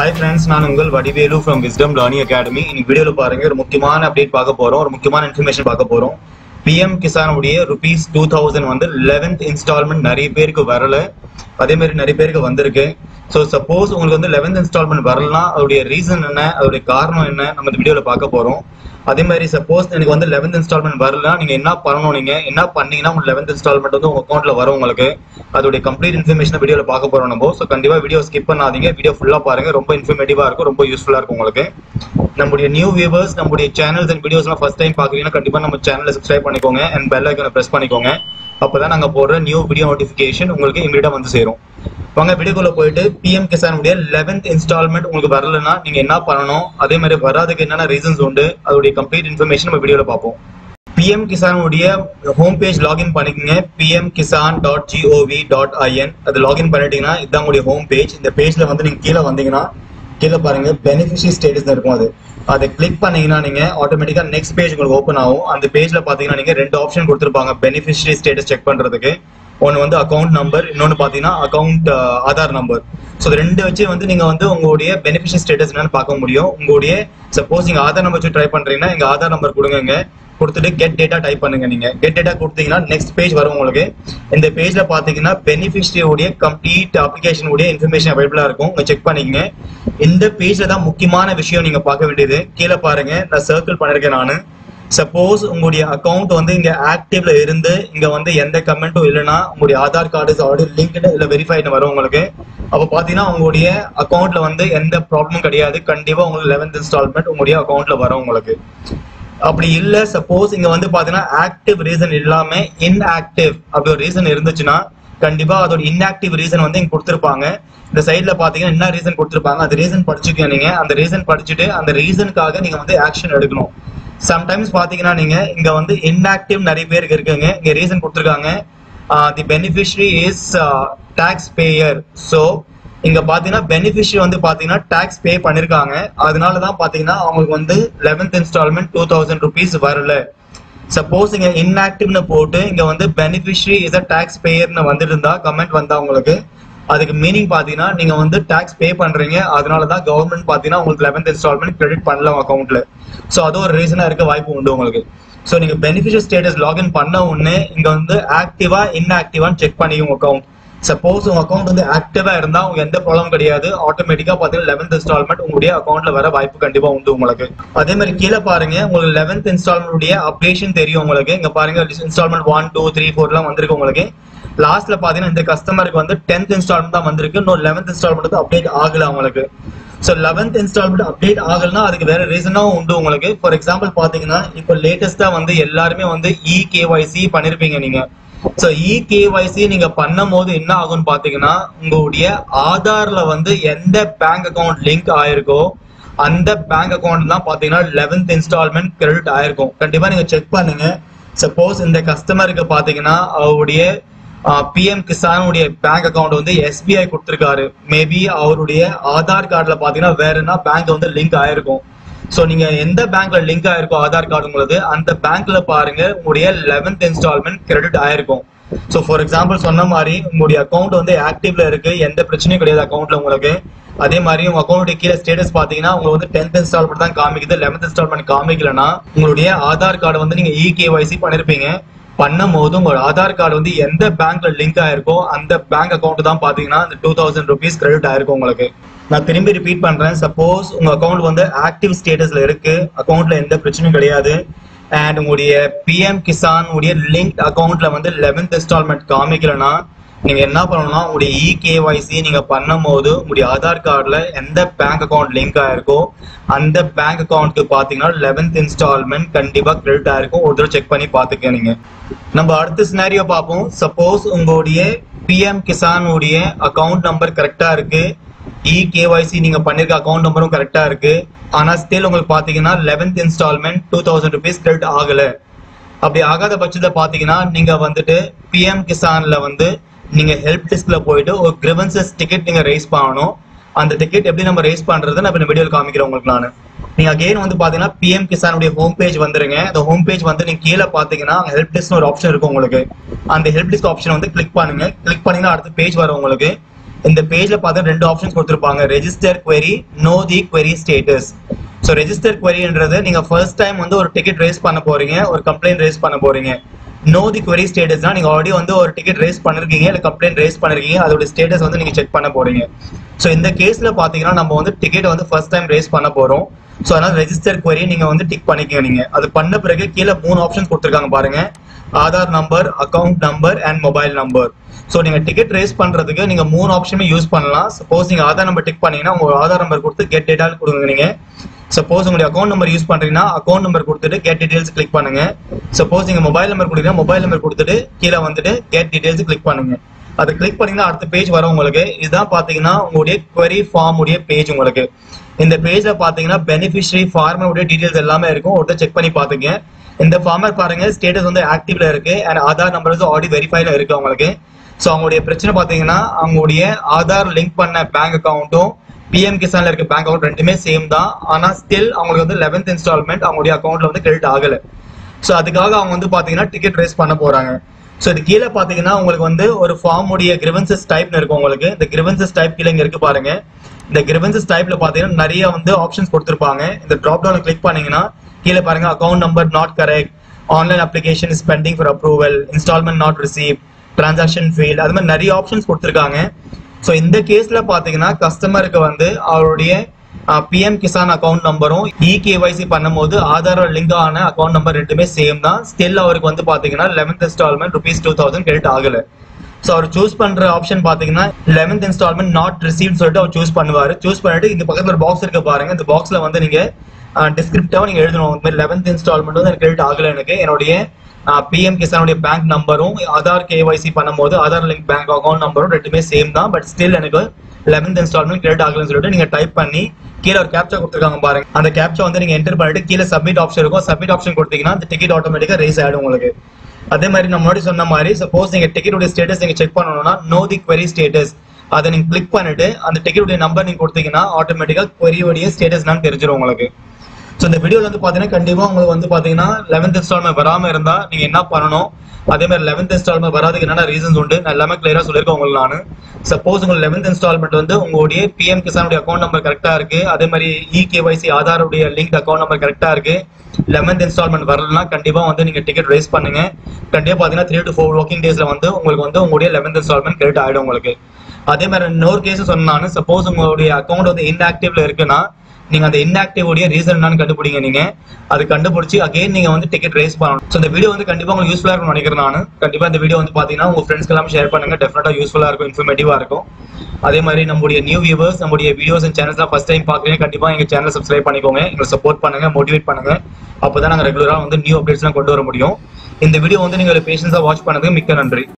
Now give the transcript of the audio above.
hi friends நான் உங்கள் Vadivelu from wisdom learning academy இன்னைக்கு வீடியோவில் பாருங்க ஒரு முக்கியமான அப்டேட் பார்க்க போறோம் ஒரு முக்கியமான இன்ஃபர்மேஷன் பார்க்க போறோம் பிஎம் கிசானுடைய ருபீஸ் டூ தௌசண்ட் வந்து லெவன்த் இன்ஸ்டால்மெண்ட் நிறைய பேருக்கு வரல அதே மாதிரி நிறைய பேருக்கு வந்திருக்கு ஸோ சப்போஸ் உங்களுக்கு வந்து லெவன்த் இன்ஸ்டால்மெண்ட் வரலனா அதோடைய ரீசன் என்ன அதோடைய காரணம் என்ன நம்ம இந்த வீடியோவில் பார்க்க போறோம் அதே மாதிரி சப்போஸ் எனக்கு வந்து லெவன்த் இன்ஸ்டால்மெண்ட் வரலனா நீங்க என்ன பண்ணணும் நீங்க என்ன பண்ணீங்கன்னா உங்களுக்கு லெவன்த் இன்ஸ்டால்மெண்ட் வந்து உங்க அக்கௌண்ட்ல வரும் உங்களுக்கு அதோடைய கம்ப்ளீட் இன்ஃபர்மேஷன் வீடியோல பார்க்க போறோம் நம்ம ஸோ கண்டிப்பா வீடியோ ஸ்கிப் பண்ணாதீங்க வீடியோ ஃபுல்லா பாருங்க ரொம்ப இன்ஃபர்மேட்டிவா இருக்கும் ரொம்ப யூஸ்ஃபுல்லா இருக்கும் உங்களுக்கு நம்முடைய நியூ வியூவர்ஸ் நம்முடைய சேனல்ஸ் அண்ட் வீடியோஸ்லாம் ஃபர்ஸ்ட் டைம் பாக்குறீங்கன்னா கண்டிப்பா நம்ம சேனலை சப்ஸ்கிரைப் பண்ணிக்கோங்க அண்ட் பெல் ஐக்கனை பிரஸ் பண்ணிக்கோங்க அப்பதான் நாங்க போடுற நியூ வீடியோ நோட்டிஃபிகேஷன் உங்களுக்கு இமீடியட்டா வந்து சேரும் வாங்க வீடியோக்குள்ள போயிட்டு பிஎம் கிசான் உடைய லெவன்த் இன்ஸ்டால்மெண்ட் உங்களுக்கு வரலன்னா நீங்க என்ன பண்ணணும் அதே மாதிரி வராதுக்கு என்னென்ன ரீசன்ஸ் உண்டு அதோடைய கம்ப்ளீட் இன்ஃபர்மேஷன் நம்ம வீடியோல பார்ப்போம் பிஎம் கிசான் உடைய ஹோம் பேஜ் லாகின் பண்ணிக்கங்க PM Kisan dot G O V dot I N அது லாகின் பண்ணிட்டீங்கன்னா இதுதான் உங்களுடைய ஹோம் பேஜ் இந்த பேஜ்ல வந்து நீங்க கீழே வந்தீங்கன்னா கீழே பாருங்க பெனிஃபிஷரி ஸ்டேட்டஸ் இருக்கும் அது அதை கிளிக் பண்ணீங்கன்னா நீங்க ஆட்டோமேட்டிக்கா நெக்ஸ்ட் பேஜ் உங்களுக்கு ஓப்பன் ஆகும் அந்த பேஜ்ல பாத்தீங்கன்னா நீங்க ரெண்டு ஆப்ஷன் கொடுத்துருப்பாங்க பெனிஃபிஷரி ஸ்டேட்டஸ் செக் பண்றதுக்கு ஒன்று வந்து அக்கௌண்ட் நம்பர் இன்னொன்று பார்த்தீங்கன்னா அக்கௌண்ட் ஆதார் நம்பர் ஸோ இது ரெண்டு வச்சு வந்து நீங்கள் வந்து உங்களுடைய பெனிஃபிஷியல் ஸ்டேட்டஸ் என்னன்னு பார்க்க முடியும் உங்களுடைய சப்போஸ் நீங்கள் ஆதார் நம்பர் வச்சு ட்ரை பண்ணுறீங்கன்னா எங்கள் ஆதார் நம்பர் கொடுங்க கொடுத்துட்டு கெட் டேட்டா டைப் பண்ணுங்க நீங்க கெட் டேட்டா கொடுத்தீங்கன்னா நெக்ஸ்ட் பேஜ் வரும் உங்களுக்கு இந்த பேஜ்ல பாத்தீங்கன்னா பெனிஃபிஷரியோடைய கம்ப்ளீட் அப்ளிகேஷன் உடைய இன்ஃபர்மேஷன் அவைலபிளா இருக்கும் உங்க செக் பண்ணிக்கங்க இந்த பேஜ்ல தான் முக்கியமான விஷயம் நீங்க பார்க்க வேண்டியது கீழே பாருங்க நான் சர்க்கிள் பண்ணிருக்கேன் நான் சப்போஸ் உங்களுடைய அக்கௌண்ட் வந்து இங்க ஆக்டிவ்ல இருந்து இங்க வந்து எந்த கமெண்ட்டும் இல்லைன்னா உங்களுடைய ஆதார் கார்டு ஆல்ரெடி லிங்க்டு இல்ல வெரிஃபைடு வரும் உங்களுக்கு அப்ப பாத்தீங்கன்னா உங்களுடைய அக்கௌண்ட்ல வந்து எந்த ப்ராப்ளமும் கிடையாது கண்டிப்பா உங்களுக்கு லெவன்த் இன்ஸ்டால்மெண்ட் உங்களுடைய அக்கௌண்ட்ல வரும் உங்களுக்கு அப்படி இல்ல சப்போஸ் இங்க வந்து பாத்தீங்கன்னா ஆக்டிவ் ரீசன் இல்லாம இன்ஆக்டிவ் அப்படி ஒரு ரீசன் இருந்துச்சுன்னா கண்டிப்பா அதோட இன்ஆக்டிவ் ரீசன் வந்து இங்க கொடுத்துருப்பாங்க இந்த சைட்ல பாத்தீங்கன்னா என்ன ரீசன் கொடுத்துருப்பாங்க அந்த ரீசன் படிச்சுக்க நீங்க அந்த ரீசன் படிச்சுட்டு அந்த ரீசனுக்காக நீங்க வந்து ஆக்ஷன் எடுக்கணும் சம்டைம்ஸ் பாத்தீங்கன்னா நீங்க இங்க வந்து இன்ஆக்டிவ் நிறைய பேருக்கு இருக்குங்க இங்க ரீசன் கொடுத்துருக்காங்க the beneficiary is tax payer so இங்க பாத்தீங்கன்னா பெனிஃபிஷரி வந்து பாத்தீங்கன்னா டாக்ஸ் பே பண்ணிருக்காங்க அதனால தான் பாத்தீங்கன்னா அவங்களுக்கு வந்து eleventh installment two thousand rupees வரல சப்போஸ் இங்க இன்ஆக்டிவ்னு போட்டு இங்க வந்து பெனிஃபிஷரி இஸ் அ டாக்ஸ் பேயர்னு வந்துட்டு இருந்தா கமெண்ட் வந்தா உங்களுக்கு அதுக்கு மீனிங் பாத்தீங்கன்னா நீங்க வந்து டாக்ஸ் பே பண்றீங்க அதனால தான் கவர்மெண்ட் பாத்தீங்கன்னா உங்களுக்கு லெவன்த் இன்ஸ்டால்மெண்ட் கிரெடிட் பண்ணல உங்க அக்கௌண்ட்ல ஸோ அது ஒரு ரீசனா இருக்க வாய்ப்பு உண்டு உங்களுக்கு ஸோ நீங்க பெனிஃபிஷியல் ஸ்டேட்டஸ் லாகின் பண்ண உடனே இங்க வந்து ஆக்டிவா இன்ஆக்டிவான்னு செக் பண்ணிக்கோங்க அக்கௌண்ட் சப்போஸ் உங்க அக்கௌண்ட் வந்து ஆக்டிவா இருந்தா உங்க எந்த ப்ராப்ளம் கிடையாது ஆட்டோமேட்டிக்கா பாத்தீங்கன்னா லெவன்த் இன்ஸ்டால்மெண்ட் உங்களுடைய அக்கௌண்ட்ல வர வாய்ப்பு கண்டிப்பா உண்டு உங்களுக்கு அதே மாதிரி கீழே பாருங்க உங்களுக்கு லெவன்த் இன்ஸ்டால்மெண்ட் உடைய அப்டேஷன் தெரியும் உங்களுக்கு இங்க பாருங்க installment one two three four எல்லாம் வந்திருக்கு உங்களுக்கு லாஸ்ட்ல பாத்தீங்கன்னா இந்த கஸ்டமருக்கு வந்து டென்த் இன்ஸ்டால்மெண்ட் தான் வந்திருக்கு இன்னும் லெவன்த் இன்ஸ்டால்மெண்ட் வந்து அப்டேட் ஆகல உங்களுக்கு ஸோ லெவன்த் இன்ஸ்டால்மெண்ட் அப்டேட் ஆகலனா அதுக்கு வேற ரீசனும் உண்டு உங்களுக்கு ஃபார் எக்ஸாம்பிள் பாத்தீங்கன்னா இப்போ லேட்டஸ்டா வந்து எல்லாருமே வந்து இ கேஒய்சி பண்ணிருப்பீங்க நீங்க ஸோ இ கேஒய்சி நீங்க பண்ணும் போது என்ன ஆகும்னு பாத்தீங்கன்னா உங்களுடைய ஆதார்ல வந்து எந்த பேங்க் அக்கௌண்ட் லிங்க் ஆயிருக்கோ அந்த பேங்க் அக்கௌண்ட் தான் பாத்தீங்கன்னா லெவன்த் இன்ஸ்டால்மெண்ட் கிரெடிட் ஆயிருக்கும் கண்டிப்பா நீங்க செக் பண்ணுங்க சப்போஸ் இந்த கஸ்டமருக்கு பாத்தீங்கன்னா அவருடைய பிஎம் கிசானுடைய பேங்க் அக்கௌண்ட் வந்து எஸ்பிஐ கொடுத்துருக்காரு மேபி அவருடைய ஆதார் கார்டுல பாத்தீங்கன்னா வேற என்ன பேங்க் வந்து லிங்க் ஆயிருக்கும் ஸோ நீங்க எந்த பேங்க்ல லிங்க் ஆயிருக்கோ ஆதார் கார்டு உங்களுக்கு அந்த பேங்க்ல பாருங்க உங்களுடைய லெவன்த் இன்ஸ்டால்மெண்ட் கிரெடிட் ஆயிருக்கும் ஸோ ஃபார் எக்ஸாம்பிள் சொன்ன மாதிரி உங்களுடைய அக்கௌண்ட் வந்து ஆக்டிவ்ல இருக்கு எந்த பிரச்சனையும் கிடையாது அக்கௌண்ட்ல உங்களுக்கு அதே மாதிரி உங்க அக்கௌண்ட் கீழே ஸ்டேட்டஸ் பாத்தீங்கன்னா உங்களுக்கு வந்து டென்த் இன்ஸ்டால்மெண்ட் தான் காமிக்குது லெவன்த் இன்ஸ்டால்மெண்ட் காமிக்கலன்னா உங்களுடைய ஆதார் கார்டு வந்து நீங்க இ கேஒய்சி பண்ணிருப்பீங்க பண்ணும் போது உங்களோட ஆதார் கார்டு வந்து எந்த பேங்க்ல லிங்க் ஆயிருக்கோ அந்த பேங்க் அக்கௌண்ட் தான் பாத்தீங்கன்னா அந்த டூ தௌசண்ட் ருபீஸ் கிரெடிட் ஆயிருக்கும் உங்களுக்கு நான் திரும்பி ரிப்பீட் பண்றேன் சப்போஸ் உங்க அக்கௌண்ட் வந்து ஆக்டிவ் ஸ்டேட்டஸ்ல இருக்கு அக்கௌண்ட்ல எந்த பிரச்சனையும் கிடையாது அண்ட் உங்களுடைய பிஎம் கிசான் உடைய லிங்க் அக்கௌண்ட்ல வந்து லெவன்த் இன்ஸ்டால்மெண்ட் காமிக்கலன்னா நீங்க என்ன பண்ணணும்னா உங்களுடைய இ கேஒய்சி நீங்க பண்ணும் போது உங்களுடைய ஆதார் கார்டுல எந்த பேங்க் அக்கௌண்ட் லிங்க் ஆயிருக்கோ அந்த பேங்க் அக்கௌண்ட்க்கு பாத்தீங்கன்னா லெவன்த் இன்ஸ்டால்மெண்ட் கண்டிப்பா கிரெடிட் ஆயிருக்கும் ஒரு தடவை செக் பண்ணி பாத்துக்க நீங்க நம்ம அடுத்த சினாரியோ பார்ப்போம் சப்போஸ் உங்களுடைய பிஎம் கிசான் உடைய அக்கௌண்ட் நம்பர் கரெக்டா இருக்கு இ கேஒய்சி நீங்க பண்ணிருக்க அக்கௌண்ட் நம்பரும் கரெக்டா இருக்கு ஆனா ஸ்டில் உங்களுக்கு பாத்தீங்கன்னா eleventh installment two thousand rupees credit ஆகல அப்படி ஆகாத பட்சத்துல பாத்தீங்கன்னா நீங்க வந்துட்டு பிஎம் கிசான்ல வந்து நீங்க ஹெல்ப் டெஸ்க்ல போயிட்டு ஒரு கிரிவன்சஸ் டிக்கெட் நீங்க ரைஸ் பண்ணணும் அந்த டிக்கெட் எப்படி நம்ம ரைஸ் பண்றது நான் இந்த வீடியோல காமிக்கிறேன் உங்களுக்கு நான் நீங்க அகைன் வந்து பாத்தீங்கன்னா பிஎம் கிசானுடைய ஹோம் பேஜ் வந்துருங்க அந்த ஹோம் பேஜ் வந்து நீங்க கீழே பாத்தீங்கன்னா ஹெல்ப் டெஸ்க் ஒரு ஆப்ஷன் இருக்கும் உங்களுக்கு அந்த ஹெல்ப் டெஸ்க் ஆப்ஷன் வந்து கிளிக் பண்ணுங்க கிளிக் பண்ணீங்கன்னா அடுத்த பேஜ் வரும் உங்களுக்கு இந்த பேஜ்ல பார்த்தா ரெண்டு ஆப்ஷன்ஸ் கொடுத்துருப்பாங்க register query know the query status so register queryன்றது நீங்க ஃபர்ஸ்ட் டைம் வந்து ஒரு டிக்கெட் ரேஸ் பண்ண போறீங்க ஒரு கம்ப்ளைண்ட் ரேஸ் பண்ண போறீங்க நோ தி query ஸ்டேட்டஸ்னா நீங்க ஆல்ரெடி வந்து ஒரு டிக்கெட் ரேஸ் பண்ணிருக்கீங்க இல்ல கம்ப்ளைண்ட் ரேஸ் பண்ணிருக்கீங்க அதோட ஸ்டேட்டஸ் வந்து நீங்க செக் பண்ண போறீங்க ஸோ இந்த கேஸ்ல பாத்தீங்கன்னா நம்ம வந்து டிக்கெட் வந்து ஃபர்ஸ்ட் டைம் ரேஸ் பண்ண போறோம் ஸோ அதனால ரெஜிஸ்டர் query நீங்க வந்து டிக் பண்ணிக்கங்க நீங்க அது பண்ண பிறகு கீழே மூணு ஆப்ஷன் கொடுத்துருக்காங்க பாருங்க Aadhaar number account number and mobile number so நீங்க டிக்கெட் ரேஸ் பண்றதுக்கு நீங்க மூணு ஆப்ஷனுமே யூஸ் பண்ணலாம் சப்போஸ் நீங்க ஆதார் நம்பர் டிக் பண்ணீங்கன்னா உங்க ஆதார் நம்பர் கொடுத்து கெட் டேட்டா கொடுங்க நீங்க சப்போஸ் உங்களுடைய அக்கௌண்ட் நம்பர் யூஸ் பண்றீங்கன்னா அக்கௌண்ட் நம்பர் கொடுத்துட்டு கெட் டீடைல்ஸ் கிளிக் பண்ணுங்க சப்போஸ் நீங்க மொபைல் நம்பர் கொடுத்தீங்கன்னா மொபைல் நம்பர் கொடுத்துட்டு கீழே வந்துட்டு கெட் டீடைல்ஸ் கிளிக் பண்ணுங்க அதை கிளிக் பண்ணீங்கன்னா அடுத்த பேஜ் வரும் உங்களுக்கு இதுதான் பாத்தீங்கன்னா உங்களுடைய query ஃபார்ம் உடைய பேஜ் உங்களுக்கு இந்த பேஜ்ல பாத்தீங்கன்னா பெனிஃபிஷரி ஃபார்மர் உடைய டீடைல்ஸ் எல்லாமே இருக்கும் ஒருத்தர் செக் பண்ணி பாத்துங்க இந்த ஃபார்மர் பாருங்க ஸ்டேட்டஸ் வந்து ஆக்டிவ்ல இருக்கு அண்ட் ஆதார் நம்பர் வந்து ஆல்ரெடி வெரிஃபைல இருக்கு அவங்களுக்கு ஸோ அவங்களுடைய பிரச்சனை பாத்தீங்கன்னா அவங்களுடைய ஆதார் லிங்க் பண்ண பேங்க் அக்கௌண்ட்டும் பிஎம் கிசான்ல இருக்க பேங்க் அக்கௌண்ட் ரெண்டுமே சேம் தான் ஆனா ஸ்டில் அவங்களுக்கு வந்து லெவன்த் இன்ஸ்டால்மெண்ட் அவங்களுடைய அக்கௌண்ட்ல வந்து கிரெடிட் ஆகல ஸோ அதுக்காக அவங்க வந்து பாத்தீங்கன்னா டிக்கெட் ரேஸ் பண்ண போறாங்க ஸோ இது கீழே பாத்தீங்கன்னா உங்களுக்கு வந்து ஒரு ஃபார்ம் உடைய கிரிவன்சஸ் டைப்னு இருக்கும் உங்களுக்கு இந்த கிரிவன்சஸ் டைப் கீழே இங்க இருக்கு பாருங்க இந்த கிரிவன்சஸ் டைப்ல பாத்தீங்கன்னா நிறைய வந்து ஆப்ஷன்ஸ் கொடுத்துருப்பாங்க இந்த ட்ராப் டவுன் கிளிக் பண்ணீங்கன்னா கீழே பாருங்க account number not correct online application is pending for approval installment not receive transaction fail அது மாதிரி நிறைய ஆப்ஷன்ஸ் கொடுத்துருக்காங்க ஸோ இந்த கேஸ்ல பாத்தீங்கன்னா கஸ்டமருக்கு வந்து அவருடைய பிஎம் கிசான் அக்கௌண்ட் நம்பரும் இ கேஒய்சி பண்ணும்போது ஆதார் லிங்க் ஆன அக்கௌண்ட் நம்பர் ரெண்டுமே சேம் தான் ஸ்டில் அவருக்கு வந்து பாத்தீங்கன்னா eleventh installment rupees two thousand credit ஆகல ஸோ அவர் சூஸ் பண்ற ஆப்ஷன் பாத்தீங்கன்னா லெவன்த் இன்ஸ்டால்மெண்ட் நாட் ரிசீவ் சொல்லிட்டு அவர் சூஸ் பண்ணுவாரு சூஸ் பண்ணிட்டு இந்த பக்கத்துல ஒரு பாக்ஸ் இருக்க பாருங்க இந்த பாக்ஸ்ல வந்து நீங்க டிஸ்கிரிப்டாவும் நீங்க எழுதணும் இந்த மாதிரி லெவன்த் இன்ஸ்டால்மெண்ட் வந்து எனக்கு கிரெடிட் ஆகல எனக்கு என்னுடைய பிஎம் கிசானுடைய பேங்க் நம்பரும் ஆதார் கேஒய்சி பண்ணும்போது ஆதார் லிங்க் பேங்க் அக்கௌண்ட் நம்பரும் ரெண்டுமே சேம் தான் பட் ஸ்டில் எனக்கு லெவன்த் இன்ஸ்டால்மெண்ட் கிரெடிட் ஆகலன்னு சொல்லிட்டு நீங்க டைப் பண்ணி கீழே ஒரு கேப்சா கொடுத்துருக்காங்க பாருங்க அந்த கேப்சா வந்து நீங்க என்டர் பண்ணிட்டு கீழே சப்மிட் ஆப்ஷன் இருக்கும் சப்மிட் ஆப்ஷன் கொடுத்தீங்கன்னா அந்த டிக்கெட் ஆட்டோமேட்டிக்கா ரேஸ் ஆயிடும் உங்களுக்கு அதே மாதிரி நம்ம முன்னாடி சொன்ன மாதிரி சப்போஸ் நீங்க டிக்கெட்டுடைய ஸ்டேட்டஸ் நீங்க செக் பண்ணணும்னா நோ தி query ஸ்டேட்டஸ் அதை நீங்க கிளிக் பண்ணிட்டு அந்த டிக்கெட்டுடைய நம்பர் நீங்க கொடுத்தீங்கன்னா ஆட்டோமேட்டிக்கா queryயோடைய ஸ்டேட்டஸ் என்னன்னு தெரிஞ்சிடும் உங்களுக்கு ஸோ இந்த வீடியோல வந்து பாத்தீங்கன்னா கண்டிப்பா உங்களுக்கு வந்து பாத்தீங்கன்னா லெவன்த் இன்ஸ்டால்மெண்ட் வராம இருந்தா நீங்க என்ன பண்ணணும் அதே மாதிரி லெவன்த் இன்ஸ்டால்மெண்ட் வராதுக்கு என்னென்ன ரீசன்ஸ் உண்டு நான் எல்லாமே கிளியரா சொல்லியிருக்கேன் உங்களுக்கு நான் சப்போஸ் உங்களுக்கு லெவன்த் இன்ஸ்டால்மெண்ட் வந்து உங்களுடைய பிஎம் கிசானுடைய அக்கௌண்ட் நம்பர் கரெக்டா இருக்கு அதே மாதிரி இ கேஒய்சி ஆதாருடைய லிங்க் அக்கௌண்ட் நம்பர் கரெக்டா இருக்கு லெவன்த் இன்ஸ்டால்மெண்ட் வரலனா கண்டிப்பா வந்து நீங்க டிக்கெட் ரேஸ் பண்ணுங்க கண்டிப்பா பாத்தீங்கன்னா த்ரீ டு ஃபோர் ஒர்க்கிங் டேஸ்ல வந்து உங்களுக்கு வந்து உங்களுடைய லெவன்த் இன்ஸ்டால்மெண்ட் கிரெடிட் ஆயிடும் உங்களுக்கு அதே மாதிரி இன்னொரு கேஸ் சொன்னாலும் சப்போஸ் உங்களுடைய அக்கௌண்ட் வந்து இன்ஆக்டிவ்ல இருக்குன்னா நீங்க அந்த inactive உடைய ரீசன் என்னன்னு கண்டுபிடிங்க நீங்க அது கண்டுபிடிச்சு அகைன் நீங்க வந்து டிக்கெட் ரேஸ் பண்ணணும் ஸோ இந்த வீடியோ வந்து கண்டிப்பா உங்களுக்கு யூஸ்ஃபுல்லா இருக்கும்னு நினைக்கிறேன் நான் கண்டிப்பா இந்த வீடியோ வந்து பாத்தீங்கன்னா உங்க ஃப்ரெண்ட்ஸ்க்கு எல்லாம் ஷேர் பண்ணுங்க டெஃபினட்டா யூஸ்ஃபுல்லா இருக்கும் இன்ஃபர்மேட்டிவா இருக்கும் அதே மாதிரி நம்முடைய நியூ வியூவர்ஸ் நம்முடைய videos and channels first time பாக்குறீங்க கண்டிப்பா எங்க சேனலை சப்ஸ்கிரைப் பண்ணிக்கோங்க எங்களை சப்போர்ட் பண்ணுங்க மோட்டிவேட் பண்ணுங்க அப்பதான் நாங்க ரெகுலரா வந்து நியூ அப்டேட்ஸ்லாம் கொண்டு வர முடியும் இந்த வீடியோ வந்து நீங்க பேஷன்ஸா வாட்ச் பண்ணதுக்கு மிக்க நன்றி